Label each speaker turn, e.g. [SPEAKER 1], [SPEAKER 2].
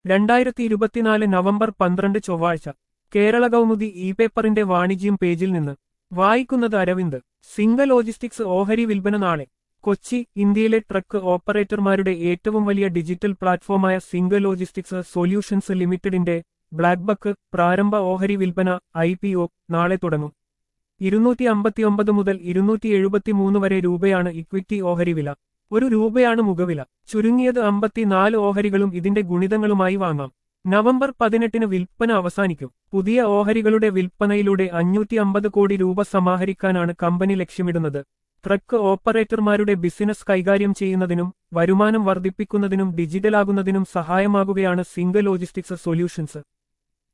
[SPEAKER 1] രണ്ടായിരത്തി ഇരുപത്തിനാല് നവംബർ പന്ത്രണ്ട് ചൊവ്വാഴ്ച കേരള കൗമുദി ഇ പേപ്പറിന്റെ വാണിജ്യം പേജിൽ നിന്ന് വായിക്കുന്നത് അരവിന്ദ് സിംഗ ലോജിസ്റ്റിക്സ് ഓഹരി വിൽപ്പന നാളെ കൊച്ചി ഇന്ത്യയിലെ ട്രക്ക് ഓപ്പറേറ്റർമാരുടെ ഏറ്റവും വലിയ ഡിജിറ്റൽ പ്ലാറ്റ്ഫോമായ സിംഗ ലോജിസ്റ്റിക്സ് സൊല്യൂഷൻസ് ലിമിറ്റഡിന്റെ ബ്ലാക്ക് ബക്ക് പ്രാരംഭ ഓഹരി വിൽപ്പന ഐ പി ഒ നാളെ തുടങ്ങും ഇരുന്നൂറ്റി അമ്പത്തിയൊമ്പത് മുതൽ ഇരുന്നൂറ്റി എഴുപത്തിമൂന്ന് വരെ രൂപയാണ് ഇക്വിറ്റി ഓഹരി വില ഒരു രൂപയാണ് മുഖവില ചുരുങ്ങിയത് അമ്പത്തിനാല് ഓഹരികളും ഇതിന്റെ ഗുണിതങ്ങളുമായി വാങ്ങാം നവംബർ പതിനെട്ടിന് വിൽപ്പന അവസാനിക്കും പുതിയ ഓഹരികളുടെ വിൽപ്പനയിലൂടെ അഞ്ഞൂറ്റി അമ്പത് കോടി രൂപ സമാഹരിക്കാനാണ് കമ്പനി ലക്ഷ്യമിടുന്നത് ട്രക്ക് ഓപ്പറേറ്റർമാരുടെ ബിസിനസ് കൈകാര്യം ചെയ്യുന്നതിനും വരുമാനം വർദ്ധിപ്പിക്കുന്നതിനും ഡിജിറ്റലാകുന്നതിനും സഹായമാകുകയാണ് സിംഗ ലോജിസ്റ്റിക്സ് സൊല്യൂഷൻസ്